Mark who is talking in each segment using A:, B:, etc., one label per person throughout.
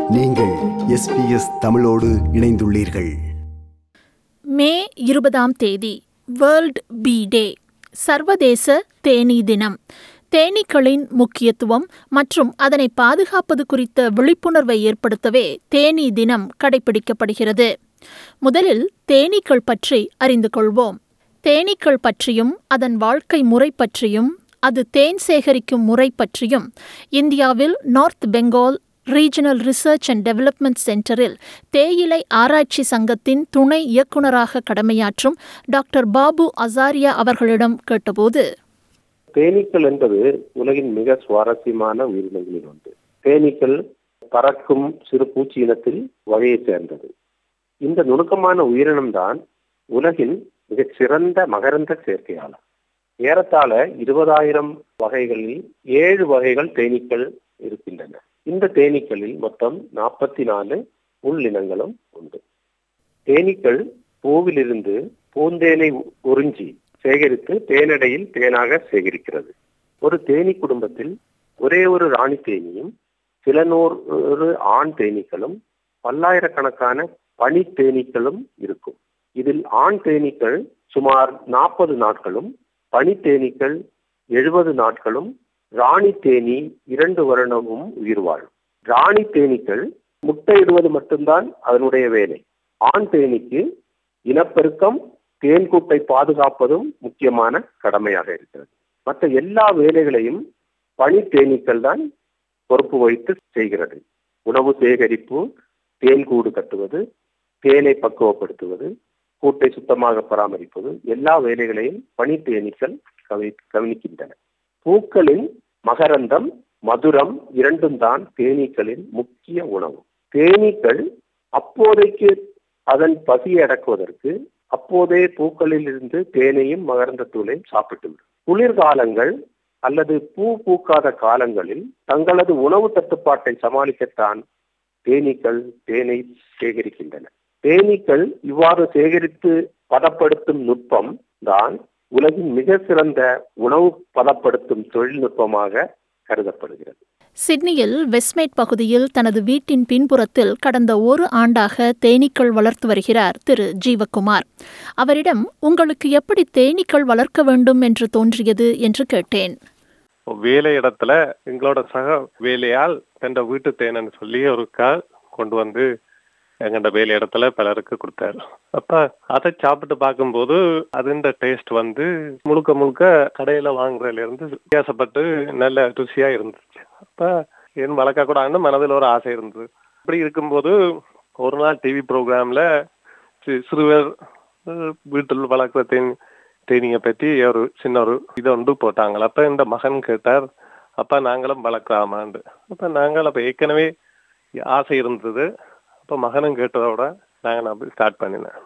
A: நீங்கள் எஸ்பிஎஸ் தமிழோடு இணைந்துள்ளீர்கள்
B: மே இருபதாம் தேதி வேர்ல்ட் பீ டே சர்வதேச தேனீ தினம் தேனீக்களின் முக்கியத்துவம் மற்றும் அதனை பாதுகாப்பது குறித்த விழிப்புணர்வை ஏற்படுத்தவே தேனீ தினம் கடைபிடிக்கப்படுகிறது முதலில் தேனீக்கள் பற்றி அறிந்து கொள்வோம் தேனீக்கள் பற்றியும் அதன் வாழ்க்கை முறை பற்றியும் அது தேன் சேகரிக்கும் முறை பற்றியும் இந்தியாவில் north Bengal regional research and development சென்டரில் தேயிலை ஆராய்ச்சி சங்கத்தின் துணை இயக்குநராக கடமையாற்றும் டாக்டர் பாபு அசாரியா அவர்களிடம் கேட்டபோது
C: தேனீக்கள் என்பது உலகின் மிக சுவாரஸ்யமான உயிரினங்களில் ஒன்று தேனீக்கள் பறக்கும் சிறு பூச்சி இனத்தில் வகையைச் சேர்ந்தது இந்த நுணுக்கமான உயிரினம்தான் உலகின் மிகச் சிறந்த மகரந்த சேர்க்கையாளர் ஏறத்தாழ இருபதாயிரம் வகைகளில் ஏழு வகைகள் தேனீக்கள் இருக்கின்றன இந்த தேனீக்களில் மொத்தம் நாற்பத்தி நாலு உள்ளினங்களும் உண்டு தேனீக்கள் பூவிலிருந்து பூந்தேனை உறிஞ்சி சேகரித்து தேனடையில் தேனாக சேகரிக்கிறது ஒரு தேனீ குடும்பத்தில் ஒரே ஒரு ராணி தேனியும் சில நூறு ஆண் தேனீக்களும் பல்லாயிரக்கணக்கான பனி தேனீக்களும் இருக்கும் இதில் ஆண் தேனீக்கள் சுமார் நாற்பது நாட்களும் பனி தேனீக்கள் எழுபது நாட்களும் ராணி தேனி இரண்டு வருடமும் உயிர் வாழும் ராணி தேனீக்கள் முட்டையிடுவது மட்டும்தான் அதனுடைய வேலை ஆண் தேனீக்கு இனப்பெருக்கம் தேன்கூட்டை பாதுகாப்பதும் முக்கியமான கடமையாக இருக்கிறது மற்ற எல்லா வேலைகளையும் பனி தேனீக்கள் தான் பொறுப்பு வகித்து செய்கிறது உணவு சேகரிப்பு தேன் கூடு கட்டுவது தேனை பக்குவப்படுத்துவது கூட்டை சுத்தமாக பராமரிப்பது எல்லா வேலைகளையும் பனி தேனீக்கள் கவி கவனிக்கின்றன பூக்களின் மகரந்தம் மதுரம் இரண்டும் தான் தேனீக்களின் முக்கிய உணவு தேனீக்கள் அப்போதைக்கு அதன் பசியை அடக்குவதற்கு அப்போதே பூக்களில் இருந்து தேனையும் மகரந்த தூளையும் சாப்பிட்டுவிடும் குளிர்காலங்கள் அல்லது பூ பூக்காத காலங்களில் தங்களது உணவு தட்டுப்பாட்டை சமாளிக்கத்தான் தேனீக்கள் தேனை சேகரிக்கின்றன தேனீக்கள் இவ்வாறு சேகரித்து பதப்படுத்தும் நுட்பம் தான் உலகின் மிக சிறந்த உணவு பதப்படுத்தும் தொழில்நுட்பமாக கருதப்படுகிறது
B: சிட்னியில் வெஸ்ட்மேட் பகுதியில் தனது வீட்டின் பின்புறத்தில் கடந்த ஒரு ஆண்டாக தேனீக்கள் வளர்த்து வருகிறார் திரு ஜீவகுமார் அவரிடம் உங்களுக்கு எப்படி தேனீக்கள் வளர்க்க வேண்டும் என்று தோன்றியது என்று கேட்டேன்
D: வேலை இடத்துல எங்களோட சக வேலையால் என்ற வீட்டு தேனன்னு சொல்லி ஒரு கால் கொண்டு வந்து எங்கள்ட வேலை இடத்துல பலருக்கு கொடுத்தாரு அப்ப அதை சாப்பிட்டு பார்க்கும்போது அதுன்ற டேஸ்ட் வந்து முழுக்க முழுக்க கடையில வாங்குறதுல இருந்து வித்தியாசப்பட்டு நல்ல ருசியா இருந்துச்சு அப்ப என் வளர்க்க கூடாதுன்னு மனதில் ஒரு ஆசை இருந்தது அப்படி இருக்கும்போது ஒரு நாள் டிவி ப்ரோக்ராம்ல சிறுவர் வீட்டில் வளர்க்குற தேனி தேனியை பற்றி ஒரு சின்ன ஒரு இதை ஒன்று போட்டாங்க அப்ப இந்த மகன் கேட்டார் அப்ப நாங்களும் வளர்க்கலாமாண்டு அப்ப நாங்கள் அப்ப ஏற்கனவே ஆசை இருந்தது அப்ப மகனும் கேட்டதோட நாங்கள் நான் ஸ்டார்ட் பண்ணினேன்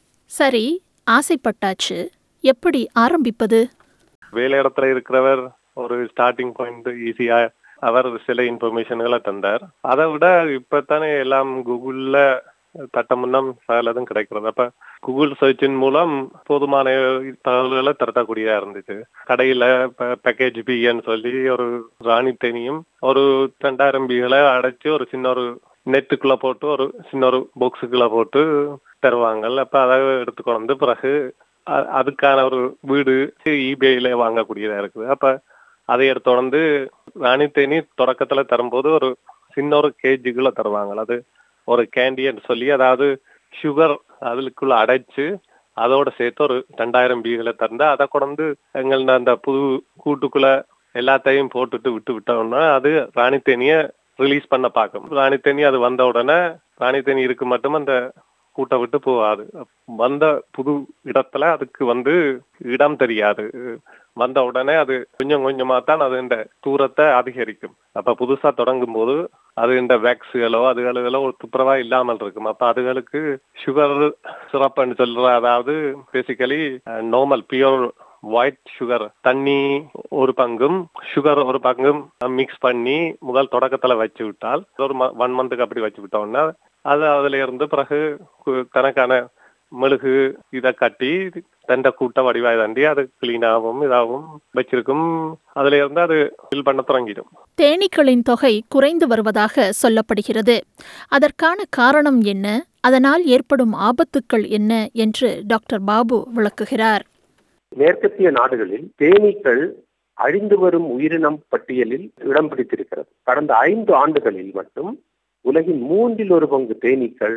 B: சரி ஆசைப்பட்டாச்சு எப்படி ஆரம்பிப்பது
D: வேலை இடத்துல இருக்கிறவர் ஒரு ஸ்டார்டிங் பாயிண்ட் ஈஸியா அவர் சில இன்ஃபர்மேஷன்களை தந்தார் அதை விட இப்பத்தானே எல்லாம் கூகுள்ல தட்ட முன்னம் சகலதும் கிடைக்கிறது அப்ப கூகுள் சர்ச்சின் மூலம் போதுமான தகவல்களை திரட்டக்கூடியதா இருந்துச்சு கடையில பேக்கேஜ் பின்னு சொல்லி ஒரு ராணி தேனியும் ஒரு ரெண்டாயிரம் பிகளை அடைச்சு ஒரு சின்ன ஒரு நெட்டுக்குள்ள போட்டு ஒரு சின்ன ஒரு பாக்ஸுக்குள்ள போட்டு தருவாங்க அப்ப அதை எடுத்துக்கொண்டு வந்து பிறகு அதுக்கான ஒரு வீடு இபிஐல வாங்கக்கூடியதா இருக்குது அப்ப அதை எடுத்து வந்து ராணி தேனி தொடக்கத்துல தரும்போது ஒரு சின்ன ஒரு கேஜிக்குள்ள தருவாங்க அது ஒரு கேண்டின்னு சொல்லி அதாவது சுகர் அதுக்குள்ள அடைச்சு அதோட சேர்த்து ஒரு ரெண்டாயிரம் பீகளை தந்தா அதை கொண்டு எங்கள் அந்த புது கூட்டுக்குள்ள எல்லாத்தையும் போட்டுட்டு விட்டு விட்டோம்னா அது ராணி தேனிய ரிலீஸ் பண்ண பார்க்கும் ராணி தேனி அது வந்த உடனே ராணி தேனி இருக்கு மட்டும் அந்த கூட்ட விட்டு போகாது வந்த புது இடத்துல அதுக்கு வந்து இடம் தெரியாது வந்த உடனே அது கொஞ்சம் கொஞ்சமா தான் அது இந்த தூரத்தை அதிகரிக்கும் அப்ப புதுசா தொடங்கும் போது அது இந்த வேக்ஸுகளோ அதுகளோ ஒரு துப்புரவா இல்லாமல் இருக்கும் அப்ப அதுகளுக்கு சுகர் சிறப்புன்னு சொல்ற அதாவது basically normal pure white sugar தண்ணி ஒரு பங்கும் சுகர் ஒரு பங்கும் மிக்ஸ் பண்ணி முதல் தொடக்கத்துல வச்சு விட்டால் ஒரு ஒன் மந்த்துக்கு அப்படி வச்சு விட்டோம்னா அது அதுல இருந்து பிறகு தனக்கான மெழுகு இதை கட்டி தண்ட கூட்ட வடிவாய் தாண்டி அது கிளீனாகவும் இதாகவும் வச்சிருக்கும் அதுல இருந்து அது ஃபில் பண்ண தொடங்கிடும்
B: தேனீக்களின் தொகை குறைந்து வருவதாக சொல்லப்படுகிறது அதற்கான காரணம் என்ன அதனால் ஏற்படும் ஆபத்துக்கள் என்ன என்று டாக்டர் பாபு விளக்குகிறார்
C: மேற்கத்திய நாடுகளில் தேனீக்கள் அழிந்து வரும் உயிரினம் பட்டியலில் இடம் பிடித்திருக்கிறது கடந்த ஐந்து ஆண்டுகளில் மட்டும் உலகின் மூன்றில் ஒரு பங்கு தேனீக்கள்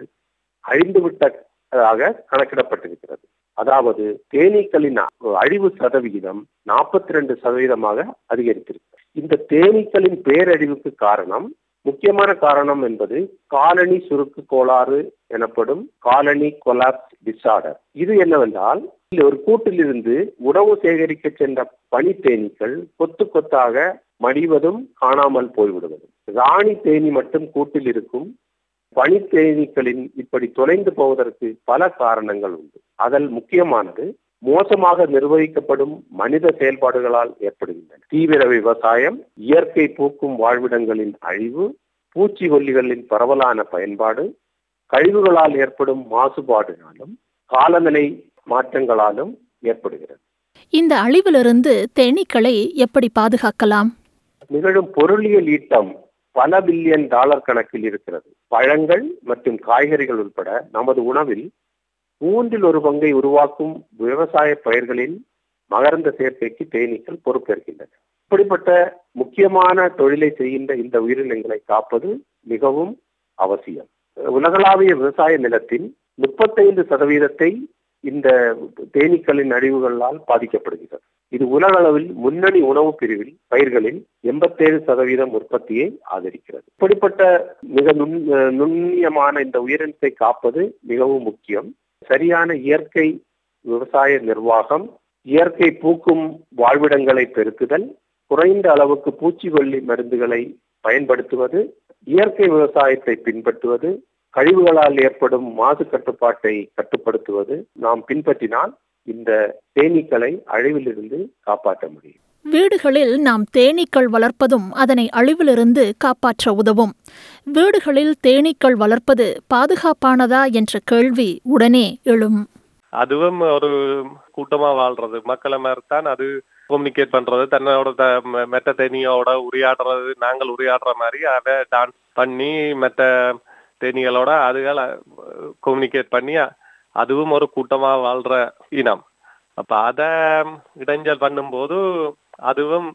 C: அழிந்துவிட்டதாக கணக்கிடப்பட்டிருக்கிறது அதாவது தேனீக்களின் அழிவு சதவிகிதம் நாற்பத்தி ரெண்டு சதவீதமாக அதிகரித்திருக்கு இந்த தேனீக்களின் பேரழிவுக்கு காரணம் முக்கியமான காரணம் என்பது காலனி சுருக்கு கோளாறு எனப்படும் காலனி கொலாப்ஸ் டிசார்டர் இது என்னவென்றால் ஒரு கூட்டிலிருந்து உணவு சேகரிக்க சென்ற பனி தேனீக்கள் கொத்து கொத்தாக மடிவதும் காணாமல் போய்விடுவதும் ராணி தேனி மட்டும் கூட்டில் இருக்கும் பனி தேனீக்களின் இப்படி தொலைந்து போவதற்கு பல காரணங்கள் உண்டு அதில் முக்கியமானது மோசமாக நிர்வகிக்கப்படும் மனித செயல்பாடுகளால் ஏற்படுகின்றன தீவிர விவசாயம் இயற்கை பூக்கும் வாழ்விடங்களின் அழிவு பூச்சிக்கொல்லிகளின் பரவலான பயன்பாடு கழிவுகளால் ஏற்படும் மாசுபாடுனாலும் காலநிலை மாற்றங்களாலும் ஏற்படுகிறது
B: இந்த அழிவிலிருந்து தேனீக்களை எப்படி பாதுகாக்கலாம்
C: நிகழும் பொருளியல் ஈட்டம் பல பில்லியன் டாலர் கணக்கில் இருக்கிறது பழங்கள் மற்றும் காய்கறிகள் உட்பட நமது உணவில் மூன்றில் ஒரு பங்கை உருவாக்கும் விவசாய பயிர்களின் மகரந்த சேர்க்கைக்கு தேனீக்கள் பொறுப்பேற்கின்றன இப்படிப்பட்ட முக்கியமான தொழிலை செய்கின்ற இந்த உயிரினங்களை காப்பது மிகவும் அவசியம் உலகளாவிய விவசாய நிலத்தின் முப்பத்தைந்து சதவீதத்தை இந்த தேனீக்களின் அழிவுகளால் பாதிக்கப்படுகிறது இது உலக அளவில் முன்னணி உணவு பிரிவில் பயிர்களில் எண்பத்தேழு சதவீதம் உற்பத்தியை ஆதரிக்கிறது இப்படிப்பட்ட மிக நுண் நுண்ணியமான இந்த உயிரினத்தை காப்பது மிகவும் முக்கியம் சரியான இயற்கை விவசாய நிர்வாகம் இயற்கை பூக்கும் வாழ்விடங்களை பெருக்குதல் குறைந்த அளவுக்கு பூச்சிக்கொல்லி மருந்துகளை பயன்படுத்துவது இயற்கை விவசாயத்தை பின்பற்றுவது கழிவுகளால் ஏற்படும் மாசு கட்டுப்பாட்டை கட்டுப்படுத்துவது நாம் பின்பற்றினால் இந்த தேனீக்களை அழிவிலிருந்து காப்பாற்ற முடியும்
B: வீடுகளில் நாம் தேனீக்கள் வளர்ப்பதும் அதனை அழிவிலிருந்து காப்பாற்ற உதவும் வீடுகளில் தேனீக்கள் வளர்ப்பது பாதுகாப்பானதா என்ற கேள்வி உடனே எழும்
D: அதுவும் ஒரு கூட்டமா வாழ்றது மக்களை மாதிரி தான் அது கம்யூனிகேட் பண்றது தன்னோட மெட்ட தேனியோட உரையாடுறது நாங்கள் உரையாடுற மாதிரி அதை டான்ஸ் பண்ணி மெட்ட தேனிகளோட அதுகள் கம்யூனிகேட் பண்ணி அதுவும் ஒரு கூட்டமா வாழ்ற இனம் அப்ப அத இடைஞ்சல் பண்ணும்போது அதுவும்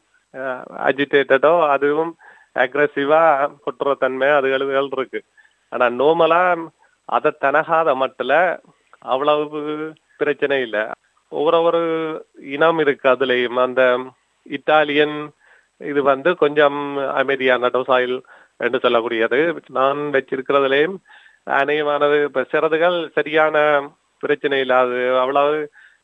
D: அஜிடேட்டடோ அதுவும் அக்ரஸிவா கொட்டுற தன்மை அதுகள் இருக்கு ஆனா நோமலா அதை தனகாத மட்டில் அவ்வளவு பிரச்சனை இல்லை ஒவ்வொரு இனம் இருக்கு அதுலயும் அந்த இத்தாலியன் இது வந்து கொஞ்சம் அமைதியான டோசாயில் என்று சொல்லக்கூடியது நான் வச்சிருக்கிறதுலயும் அநேகமானது இப்ப சிறதுகள் சரியான பிரச்சனை இல்லாது அவ்வளவு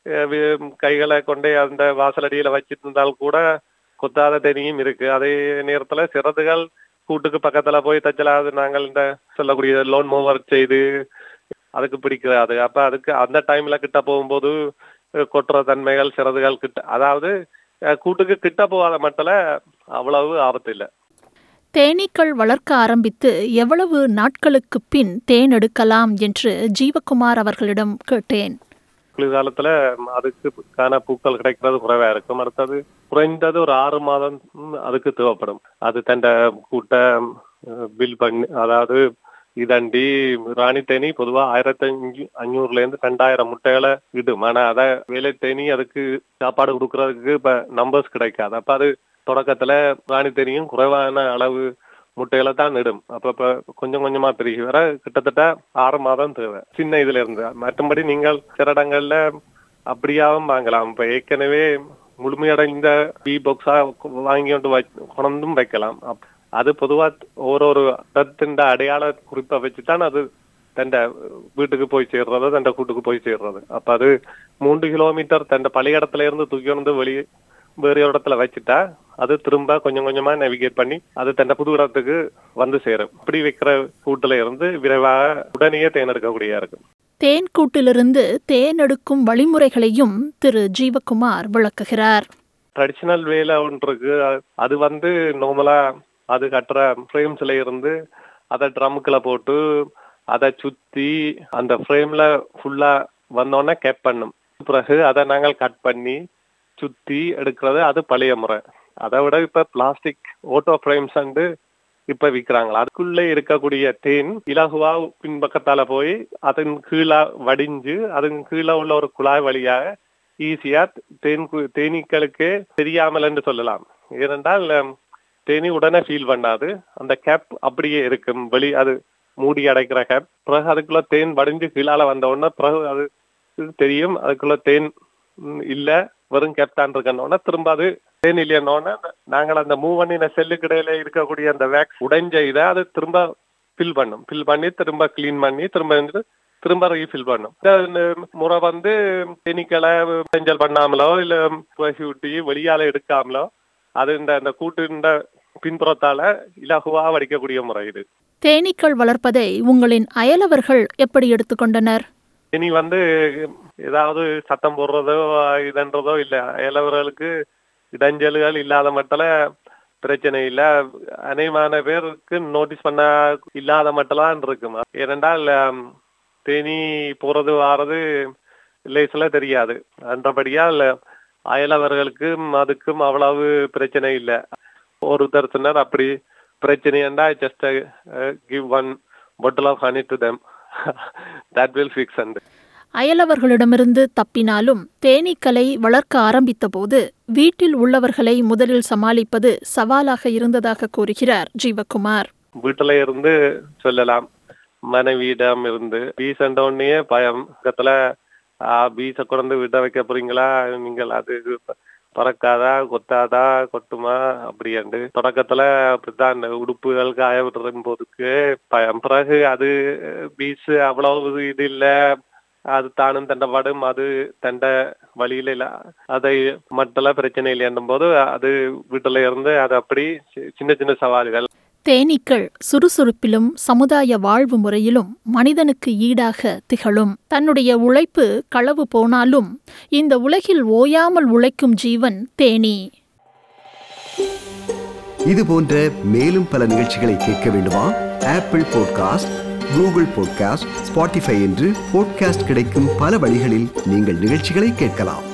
D: கைகளை கொண்டே அந்த வாசலடியில வச்சிருந்தால் கூட கொத்தாத தெனியும் இருக்கு அதே நேரத்துல சிறதுகள் கூட்டுக்கு பக்கத்துல போய் தச்சலாது நாங்கள் இந்த சொல்லக்கூடிய லோன் மூவர் செய்து அதுக்கு பிடிக்காது அப்ப அதுக்கு அந்த டைம்ல கிட்ட போகும்போது கொட்டுற தன்மைகள் சிறதுகள் கிட்ட அதாவது கூட்டுக்கு கிட்ட போகாத மட்டில் அவ்வளவு ஆபத்து இல்லை
B: தேனீக்கள் வளர்க்க ஆரம்பித்து எவ்வளவு நாட்களுக்கு பின் தேன் எடுக்கலாம் என்று ஜீவகுமார் அவர்களிடம் கேட்டேன்
D: குளிர்காலத்துல அதுக்குக்கான பூக்கள் கிடைக்கிறது குறைவா இருக்கும் அடுத்தது குறைந்தது ஒரு ஆறு மாதம் அதுக்கு தேவைப்படும் அது தண்ட கூட்ட பில் பண்ணி அதாவது இதண்டி ராணி தேனி பொதுவா ஆயிரத்தி அஞ்சு அஞ்சூறுல இருந்து ரெண்டாயிரம் முட்டைகளை இடும் ஆனா அத வேலை தேனி அதுக்கு சாப்பாடு கொடுக்கறதுக்கு இப்ப நம்பர்ஸ் கிடைக்காது அப்ப அது தொடக்கத்துல ராணி தேனியும் குறைவான அளவு முட்டைகளை தான் இடும் அப்ப இப்ப கொஞ்சம் கொஞ்சமா பெருகி வர கிட்டத்தட்ட ஆறு மாதம் தேவை சின்ன இதுல இருந்து மற்றபடி நீங்கள் சில இடங்கள்ல அப்படியாவும் வாங்கலாம் இப்ப ஏற்கனவே முழுமையடைந்த பி பாக்ஸா வாங்கி கொண்டு கொண்டும் வைக்கலாம் அது பொதுவா ஓரொரு இடத்தின் அடையாள குறிப்பை வச்சுதான் அது தண்ட வீட்டுக்கு போய் சேர்றது தண்ட கூட்டுக்கு போய் சேர்றது அப்ப அது மூன்று கிலோமீட்டர் தண்ட பள்ளியிடத்துல இருந்து தூக்கி வந்து வெளியே வேறு இடத்துல வச்சுட்டா அது திரும்ப கொஞ்சம் கொஞ்சமா நேவிகேட் பண்ணி அது தண்ட புது இடத்துக்கு வந்து சேரும் இப்படி வைக்கிற கூட்டுல இருந்து விரைவாக உடனேயே தேன் எடுக்கக்கூடிய இருக்கும்
B: தேன் கூட்டிலிருந்து தேன் எடுக்கும் வழிமுறைகளையும் திரு ஜீவகுமார் விளக்குகிறார்
D: ட்ரெடிஷனல் வேலை ஒன்று இருக்கு அது வந்து நார்மலா அது கட்டுற ஃப்ரேம்ஸ்ல இருந்து அதை ட்ரம்குள்ள போட்டு அதை சுத்தி அந்த ஃப்ரேம்ல ஃபுல்லா வந்தோடனே கேப் பண்ணும் பிறகு அதை நாங்கள் கட் பண்ணி சுத்தி எடுக்கிறது அது பழைய முறை அதை விட இப்ப பிளாஸ்டிக் ஓட்டோ ஃப்ரேம்ஸ் அண்டு இப்ப விக்கிறாங்களா அதுக்குள்ளே இருக்கக்கூடிய தேன் இலகுவா பின்பக்கத்தால போய் அதன் கீழே வடிஞ்சு அதன் கீழே உள்ள ஒரு குழாய் வழியாக ஈஸியா தேன் கு- தேனீக்களுக்கு தெரியாமல் என்று சொல்லலாம் ஏனென்றால் ஹம், தேனி உடனே ஃபீல் பண்ணாது அந்த கேப் அப்படியே இருக்கும் வெளி அது மூடி அடைக்கிற கேப் பிறகு அதுக்குள்ள தேன் வடிஞ்சு கீழால வந்த உடனே பிறகு அது தெரியும் அதுக்குள்ள தேன் ம், இல்ல வெறும் கேப் தான் இருக்கணும்னா திரும்ப அது தேன் இல்லையன்னொடனே நாங்கள் அந்த மூவ் பண்ணின செல்லுக்கு இடையில இருக்கக்கூடிய அந்த வேக்ஸ் உடைஞ்ச இதை அது திரும்ப ஃபில் பண்ணும் ஃபில் பண்ணி திரும்ப க்ளீன் பண்ணி திரும்ப வந்து திரும்ப ரீஃபில் பண்ணும் இந்த முறை வந்து தேனீக்களை செஞ்சல் பண்ணாமலோ இல்ல புகை ஊட்டி வெளியால எடுக்காமலோ அது இந்த அந்த கூட்டு பின்புறத்தால இலகுவா வடிக்கக்கூடிய முறை இது
B: தேனீக்கள் வளர்ப்பதை உங்களின் அயலவர்கள் எப்படி எடுத்துக்கொண்டனர்
D: இனி வந்து ஏதாவது சத்தம் போடுறதோ இதன்றதோ இல்ல அயலவர்களுக்கு இடைஞ்சல்கள் இல்லாத மட்டில பிரச்சனை இல்ல அநேகமான பேருக்கு நோட்டீஸ் பண்ண இல்லாத மட்டும் இருக்கும் ஏனென்றால் ஆம், தேனி போறது வாரது லேசில தெரியாது அன்றபடியால் அயலவர்களுக்கும் அதுக்கும் அவ்வளவு பிரச்சனை இல்ல ஒருத்தர் சொன்னார் அப்படி பிரச்சனைண்டா just give one bottle of honey to them that will fix and
B: அயலவர்களிடமிருந்து தப்பினாலும் தேனீக்களை வளர்க்க ஆரம்பித்தபோது வீட்டில் உள்ளவர்களை முதலில் சமாளிப்பது சவாலாக இருந்ததாக கூறுகிறார் ஜீவகுமார்
D: வீட்டுல இருந்து சொல்லலாம் மனைவியிடம் இருந்து பீஸ் உடனே பயம் பக்கத்துல பீஸ கொண்டு வீட்டை வைக்க போறீங்களா நீங்கள் அது பறக்காதா கொத்தாதா கொட்டுமா அப்படின்ட்டு தொடக்கத்துல அப்படித்தான் அந்த உடுப்புகள் காய விடுறதும் போதுக்கு பயம் பிறகு அது பீஸ் அவ்வளவு இது இல்ல அது தானும் தண்டப்படும் அது தண்ட வழியில இல்ல அதை மட்டல பிரச்சனை இல்லைன்னும் போது அது வீட்டுல இருந்து அது அப்படி சி- சின்ன சின்ன சவால்கள்
B: தேனீக்கள் சுறுசுறுப்பிலும் சமுதாய வாழ்வு முறையிலும் மனிதனுக்கு ஈடாக திகழும் தன்னுடைய உழைப்பு களவு போனாலும் இந்த உலகில் ஓயாமல் உழைக்கும் ஜீவன் தேனீ
A: இது போன்ற மேலும் பல நிகழ்ச்சிகளை கேட்க வேண்டுமா Apple podcast Google podcast Spotify என்று பாட்காஸ்ட் கிடைக்கும் பல வழிகளில் நீங்கள் நிகழ்ச்சிகளை கேட்கலாம்